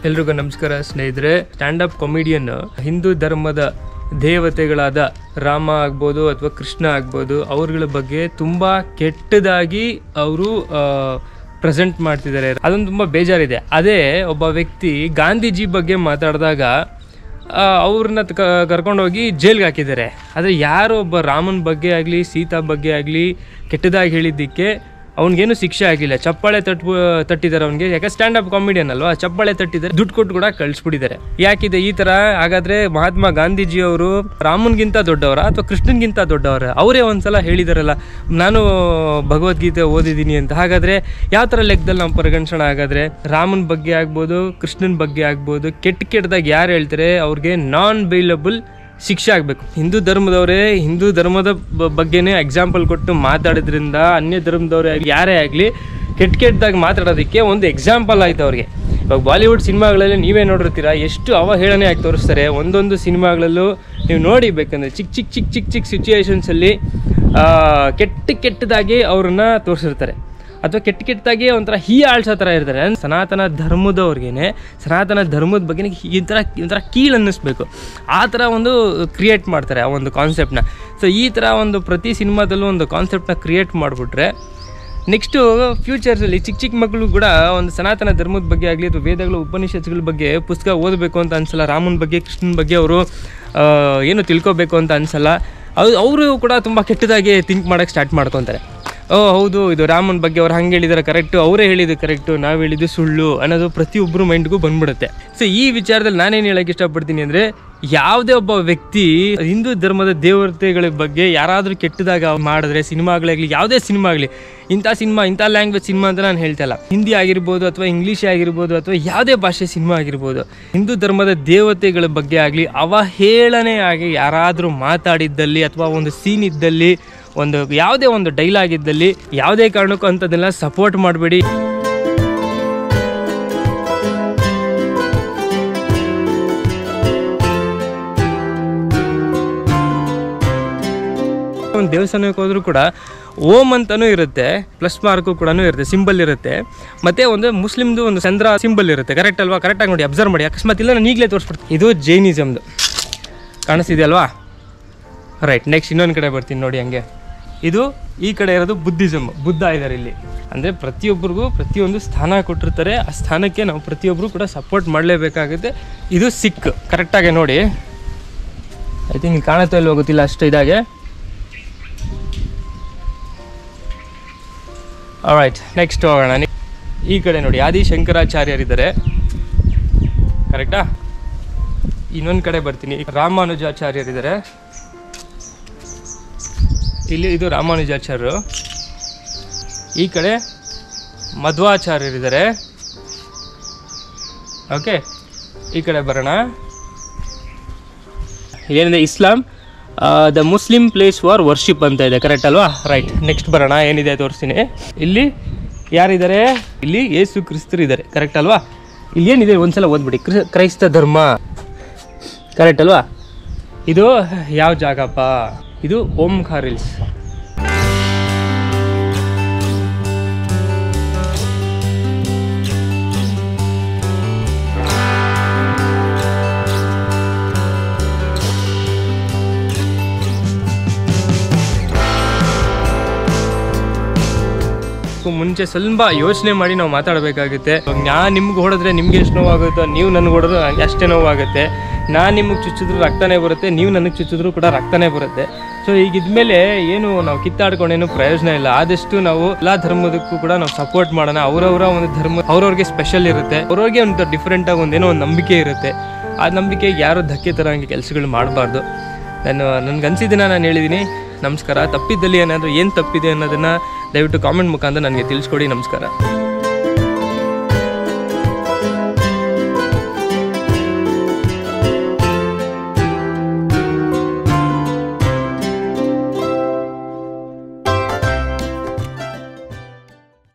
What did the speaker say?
ಎಲ್ರಿಗೂ ನಮಸ್ಕಾರ ಸ್ನೇಹಿತರೆ ಸ್ಟ್ಯಾಂಡ್ ಅಪ್ ಕಾಮಿಡಿಯನ್ ಹಿಂದೂ ಧರ್ಮದ ದೇವತೆಗಳಾದ ರಾಮ ಆಗ್ಬೋದು ಅಥವಾ ಕೃಷ್ಣ ಆಗ್ಬೋದು ಅವ್ರಗಳ ಬಗ್ಗೆ ತುಂಬ ಕೆಟ್ಟದಾಗಿ ಅವರು ಪ್ರೆಸೆಂಟ್ ಮಾಡ್ತಿದ್ದಾರೆ ಅದೊಂದು ತುಂಬ ಬೇಜಾರಿದೆ ಅದೇ ಒಬ್ಬ ವ್ಯಕ್ತಿ ಗಾಂಧೀಜಿ ಬಗ್ಗೆ ಮಾತಾಡಿದಾಗ ಅವ್ರನ್ನ ಕರ್ಕೊಂಡೋಗಿ ಜೈಲ್ಗೆ ಹಾಕಿದ್ದಾರೆ ಆದರೆ ಯಾರೋ ಒಬ್ಬ ರಾಮನ ಬಗ್ಗೆ ಆಗಲಿ ಸೀತಾ ಬಗ್ಗೆ ಆಗಲಿ ಕೆಟ್ಟದಾಗಿ ಹೇಳಿದ್ದಕ್ಕೆ ಅವ್ನಿಗೇನು ಶಿಕ್ಷೆ ಆಗಿಲ್ಲ ಚಪ್ಪಾಳೆ ತಟ್ ತಟ್ಟಿದ್ದಾರೆ ಅವ್ನಿಗೆ ಯಾಕೆ ಸ್ಟ್ಯಾಂಡ್ ಅಪ್ ಕಾಮಿಡಿಯನ್ ಅಲ್ವಾ ಚಪ್ಪಾಳೆ ತಟ್ಟಿದ್ದಾರೆ ದುಡ್ಡು ಕೊಟ್ಟು ಕೂಡ ಕಳಿಸ್ಬಿಟ್ಟಿದ್ದಾರೆ ಯಾಕಿದೆ ಈ ಥರ ಹಾಗಾದ್ರೆ ಮಹಾತ್ಮ ಗಾಂಧೀಜಿ ಅವರು ರಾಮನ್ಗಿಂತ ದೊಡ್ಡವರ ಅಥವಾ ಕೃಷ್ಣನ್ಗಿಂತ ದೊಡ್ಡವರ ಅವರೇ ಒಂದ್ಸಲ ಹೇಳಿದಾರಲ್ಲ ನಾನು ಭಗವದ್ಗೀತೆ ಓದಿದ್ದೀನಿ ಅಂತ ಹಾಗಾದ್ರೆ ಯಾವ ಥರ ಲೆಕ್ಕದಲ್ಲಿ ನಾವು ಪರಿಗಣಿಸೋಣ ಹಾಗಾದ್ರೆ ರಾಮನ ಬಗ್ಗೆ ಆಗ್ಬೋದು ಕೃಷ್ಣನ ಬಗ್ಗೆ ಆಗ್ಬೋದು ಕೆಟ್ಟ ಕೆಟ್ಟದಾಗ ಯಾರು ಹೇಳ್ತಾರೆ ಅವ್ರಿಗೆ ನಾನ್ ಬೈಲಬಲ್ ಶಿಕ್ಷೆ ಆಗಬೇಕು ಹಿಂದೂ ಧರ್ಮದವರೇ ಹಿಂದೂ ಧರ್ಮದ ಬ- ಬಗ್ಗೆನೇ ಎಕ್ಸಾಂಪಲ್ ಕೊಟ್ಟು ಮಾತಾಡೋದ್ರಿಂದ ಅನ್ಯ ಧರ್ಮದವರೇ ಆಗಲಿ ಯಾರೇ ಆಗಲಿ ಕೆಟ್ಟ ಕೆಟ್ಟದಾಗ ಮಾತಾಡೋದಕ್ಕೆ ಒಂದು ಎಕ್ಸಾಂಪಲ್ ಆಯ್ತು ಅವ್ರಿಗೆ ಇವಾಗ ಬಾಲಿವುಡ್ ಸಿನಿಮಾಗಳಲ್ಲಿ ನೀವೇ ನೋಡಿರ್ತೀರ ಎಷ್ಟು ಅವಹೇಳನೆ ಆಗಿ ತೋರಿಸ್ತಾರೆ ಒಂದೊಂದು ಸಿನಿಮಾಗಳಲ್ಲೂ ನೀವು ನೋಡಿ ಬೇಕಂದ್ರೆ ಚಿಕ್ಕ ಚಿಕ್ಕ ಚಿಕ್ಕ ಚಿಕ್ಕ ಚಿಕ್ಕ ಸಿಚುವೇಶನ್ಸಲ್ಲಿ ಕೆಟ್ಟ ಕೆಟ್ಟದಾಗಿ ಅವ್ರನ್ನ ತೋರಿಸಿರ್ತಾರೆ ಅಥವಾ ಕೆಟ್ಟ ಕೆಟ್ಟದಾಗಿ ಒಂಥರ ಹೀ ಆಳ್ಸೋ ಥರ ಇರ್ತಾರೆ ಅಂದ್ರೆ ಸನಾತನ ಧರ್ಮದವ್ರಿಗೇನೆ ಸನಾತನ ಧರ್ಮದ ಬಗ್ಗೆ ಈ ಥರ ಒಂಥರ ಕೀಳು ಅನ್ನಿಸ್ಬೇಕು ಆ ಥರ ಒಂದು ಕ್ರಿಯೇಟ್ ಮಾಡ್ತಾರೆ ಆ ಒಂದು ಕಾನ್ಸೆಪ್ಟ್ನ ಸೊ ಈ ಥರ ಒಂದು ಪ್ರತಿ ಸಿನಿಮಾದಲ್ಲೂ ಒಂದು ಕಾನ್ಸೆಪ್ಟ್ನ ಕ್ರಿಯೇಟ್ ಮಾಡಿಬಿಟ್ರೆ ನೆಕ್ಸ್ಟು ಫ್ಯೂಚರ್ಸಲ್ಲಿ ಚಿಕ್ಕ ಚಿಕ್ಕ ಮಕ್ಕಳು ಕೂಡ ಒಂದು ಸನಾತನ ಧರ್ಮದ ಬಗ್ಗೆ ಆಗಲಿ ಅಥವಾ ವೇದಗಳ ಉಪನಿಷತ್ಗಳ ಬಗ್ಗೆ ಪುಸ್ತಕ ಓದಬೇಕು ಅಂತ ಅನ್ಸಲ್ಲ ರಾಮನ ಬಗ್ಗೆ ಕೃಷ್ಣನ ಬಗ್ಗೆ ಅವರು ಏನು ತಿಳ್ಕೊಬೇಕು ಅಂತ ಅನ್ಸಲ್ಲ ಅದು ಅವರು ಕೂಡ ತುಂಬ ಕೆಟ್ಟದಾಗಿ ಥಿಂಕ್ ಮಾಡೋಕ್ಕೆ ಸ್ಟಾರ್ಟ್ ಮಾಡ್ಕೊತಾರೆ ಓ ಹೌದು ಇದು ರಾಮನ ಬಗ್ಗೆ ಅವ್ರು ಹಂಗೆ ಹೇಳಿದಾರೆ ಕರೆಕ್ಟು ಅವರೇ ಹೇಳಿದ್ದು ಕರೆಕ್ಟು ನಾವು ಹೇಳಿದ್ದು ಸುಳ್ಳು ಅನ್ನೋದು ಪ್ರತಿಯೊಬ್ಬರು ಮೈಂಡ್ಗೂ ಬಂದ್ಬಿಡುತ್ತೆ ಸೊ ಈ ವಿಚಾರದಲ್ಲಿ ನಾನೇನು ಹೇಳಕ್ಕೆ ಇಷ್ಟಪಡ್ತೀನಿ ಅಂದರೆ ಯಾವುದೇ ಒಬ್ಬ ವ್ಯಕ್ತಿ ಹಿಂದೂ ಧರ್ಮದ ದೇವತೆಗಳ ಬಗ್ಗೆ ಯಾರಾದರೂ ಕೆಟ್ಟದಾಗ ಮಾಡಿದ್ರೆ ಸಿನಿಮಾಗಳಾಗಲಿ ಯಾವುದೇ ಸಿನಿಮಾ ಆಗಲಿ ಇಂಥ ಸಿನಿಮಾ ಇಂಥ ಲ್ಯಾಂಗ್ವೇಜ್ ಸಿನಿಮಾ ಅಂತ ನಾನು ಹೇಳ್ತಾ ಇಲ್ಲ ಹಿಂದಿ ಆಗಿರ್ಬೋದು ಅಥವಾ ಇಂಗ್ಲೀಷ್ ಆಗಿರ್ಬೋದು ಅಥವಾ ಯಾವುದೇ ಭಾಷೆ ಸಿನಿಮಾ ಆಗಿರ್ಬೋದು ಹಿಂದೂ ಧರ್ಮದ ದೇವತೆಗಳ ಬಗ್ಗೆ ಆಗಲಿ ಅವಹೇಳನೆ ಆಗಿ ಯಾರಾದರೂ ಮಾತಾಡಿದ್ದಲ್ಲಿ ಅಥವಾ ಒಂದು ಸೀನ್ ಇದ್ದಲ್ಲಿ ಒಂದು ಯಾವುದೇ ಒಂದು ಡೈಲಾಗ್ ಇದ್ದಲ್ಲಿ ಯಾವುದೇ ಕಾರಣಕ್ಕೂ ಅಂಥದ್ದನ್ನೆಲ್ಲ ಸಪೋರ್ಟ್ ಮಾಡಬೇಡಿ ಒಂದು ದೇವಸ್ಥಾನಕ್ಕೆ ಹೋದ್ರೂ ಕೂಡ ಓಮ್ ಅಂತಲೂ ಇರುತ್ತೆ ಪ್ಲಸ್ ಮಾರ್ಕು ಕೂಡ ಇರುತ್ತೆ ಸಿಂಬಲ್ ಇರುತ್ತೆ ಮತ್ತೆ ಒಂದು ಮುಸ್ಲಿಮ್ದು ಒಂದು ಚಂದ್ರ ಸಿಂಬಲ್ ಇರುತ್ತೆ ಕರೆಕ್ಟ್ ಅಲ್ವಾ ಕರೆಕ್ಟಾಗಿ ನೋಡಿ ಅಬ್ಸರ್ವ್ ಮಾಡಿ ಅಕಸ್ಮಾತ್ ಇಲ್ಲ ನಾನು ಈಗಲೇ ತೋರಿಸ್ಬಿಡ್ತೀನಿ ಇದು ಜೈನಿಸಮ್ದು ಕಾಣಿಸ್ತಿದೆ ಅಲ್ವಾ ರೈಟ್ ನೆಕ್ಸ್ಟ್ ಇನ್ನೊಂದು ಕಡೆ ಬರ್ತೀನಿ ನೋಡಿ ಹಂಗೆ ಇದು ಈ ಕಡೆ ಇರೋದು ಬುದ್ಧಿಸಮ್ ಬುದ್ಧ ಇದ್ದಾರೆ ಇಲ್ಲಿ ಅಂದರೆ ಪ್ರತಿಯೊಬ್ಬರಿಗೂ ಪ್ರತಿಯೊಂದು ಸ್ಥಾನ ಕೊಟ್ಟಿರ್ತಾರೆ ಆ ಸ್ಥಾನಕ್ಕೆ ನಾವು ಪ್ರತಿಯೊಬ್ಬರು ಕೂಡ ಸಪೋರ್ಟ್ ಮಾಡಲೇಬೇಕಾಗುತ್ತೆ ಇದು ಸಿಕ್ ಕರೆಕ್ಟಾಗಿ ನೋಡಿ ಐ ಥಿಂಕ್ ಕಾಣುತ್ತೋ ಇಲ್ವೋ ಗೊತ್ತಿಲ್ಲ ಅಷ್ಟು ಇದಾಗೆ ರೈಟ್ ನೆಕ್ಸ್ಟ್ ಹೋಗೋಣ ನಿ- ಈ ಕಡೆ ನೋಡಿ ಆದಿ ಶಂಕರಾಚಾರ್ಯರಿದ್ದಾರೆ ಕರೆಕ್ಟಾ ಇನ್ನೊಂದು ಕಡೆ ಬರ್ತೀನಿ ರಾಮಾನುಜಾಚಾರ್ಯರಿದ್ದಾರೆ ಇಲ್ಲಿ ಇದು ರಾಮಾನುಜಾಚಾರ್ಯರು ಈ ಕಡೆ ಮಧ್ವಾಚಾರ್ಯರಿದ್ದಾರೆ ಓಕೆ ಈ ಕಡೆ ಬರೋಣ ಏನಿದೆ Islam the Muslim place for worship ಅಂತ ಇದೆ ಕರೆಕ್ಟ್ ಅಲ್ವಾ ರೈಟ್ ನೆಕ್ಸ್ಟ್ ಬರೋಣ ಏನಿದೆ ತೋರಿಸ್ತೀನಿ ಇಲ್ಲಿ ಯಾರಿದ್ದಾರೆ ಇಲ್ಲಿ ಯೇಸು ಕ್ರಿಸ್ತರು ಇದ್ದಾರೆ ಕರೆಕ್ಟ್ ಅಲ್ವಾ ಇಲ್ಲಿ ಏನಿದೆ ಒಂದ್ಸಲ ಓದ್ಬಿಡಿ ಕ್ರಿ- ಕ್ರೈಸ್ತ ಧರ್ಮ ಕರೆಕ್ಟ್ ಅಲ್ವಾ ಇದು ಯಾವ ಜಾಗಪ್ಪ ಇದು ಓಂಕಾರ್ ಹಿಲ್ಸ್ ಮುಂಚೆ ಸ್ವಲ್ಪ ಯೋಚನೆ ಮಾಡಿ ನಾವು ಮಾತಾಡಬೇಕಾಗುತ್ತೆ ನಾನು ನಿಮ್ಗೆ ಹೊಡೆದ್ರೆ ನಿಮ್ಗೆ ಎಷ್ಟು ನೋವಾಗುತ್ತೋ ನೀವು ನನಗೆ ಹೊಡೆದ್ರೆ ನಂಗೆ ಅಷ್ಟೇ ನೋವಾಗುತ್ತೆ ನಾನು ನಿಮಗೆ ಚುಚ್ಚಿದ್ರು ರಕ್ತನೇ ಬರುತ್ತೆ ನೀವು ನನಗೆ ಚುಚ್ಚಿದ್ರು ಕೂಡ ರಕ್ತನೇ ಬರುತ್ತೆ ಸೊ ಈಗ ಇದ್ಮೇಲೆ ಏನು ನಾವು ಕಿತ್ತಾಡ್ಕೊಂಡೇನು ಪ್ರಯೋಜನ ಇಲ್ಲ ಆದಷ್ಟು ನಾವು ಎಲ್ಲ ಧರ್ಮದಕ್ಕೂ ಕೂಡ ನಾವು ಸಪೋರ್ಟ್ ಮಾಡೋಣ ಅವರವರ ಒಂದು ಧರ್ಮ ಅವ್ರವ್ರಿಗೆ ಸ್ಪೆಷಲ್ ಇರುತ್ತೆ ಅವ್ರವ್ರಿಗೆ ಒಂದು ಡಿಫ್ರೆಂಟ್ ಆಗಿ ಒಂದೇನೋ ಒಂದು ನಂಬಿಕೆ ಇರುತ್ತೆ ಆ ನಂಬಿಕೆಗೆ ಯಾರು ಧಕ್ಕೆ ತರೋಂಗೆ ಕೆಲಸಗಳು ಮಾಡಬಾರ್ದು ನಾನು ನನ್ಗೆ ಅನ್ಸಿದ್ದನ್ನ ನಾನು ಹೇಳಿದ್ದೀನಿ ನಮಸ್ಕಾರ ತಪ್ಪಿದ್ದಲ್ಲಿ ಏನಾದರೂ ಏನು ತಪ್ಪಿದೆ ಅನ್ನೋದನ್ನು ದಯವಿಟ್ಟು ಕಾಮೆಂಟ್ ಮುಖಾಂತರ ನನಗೆ ತಿಳಿಸ್ಕೊಡಿ ನಮಸ್ಕಾರ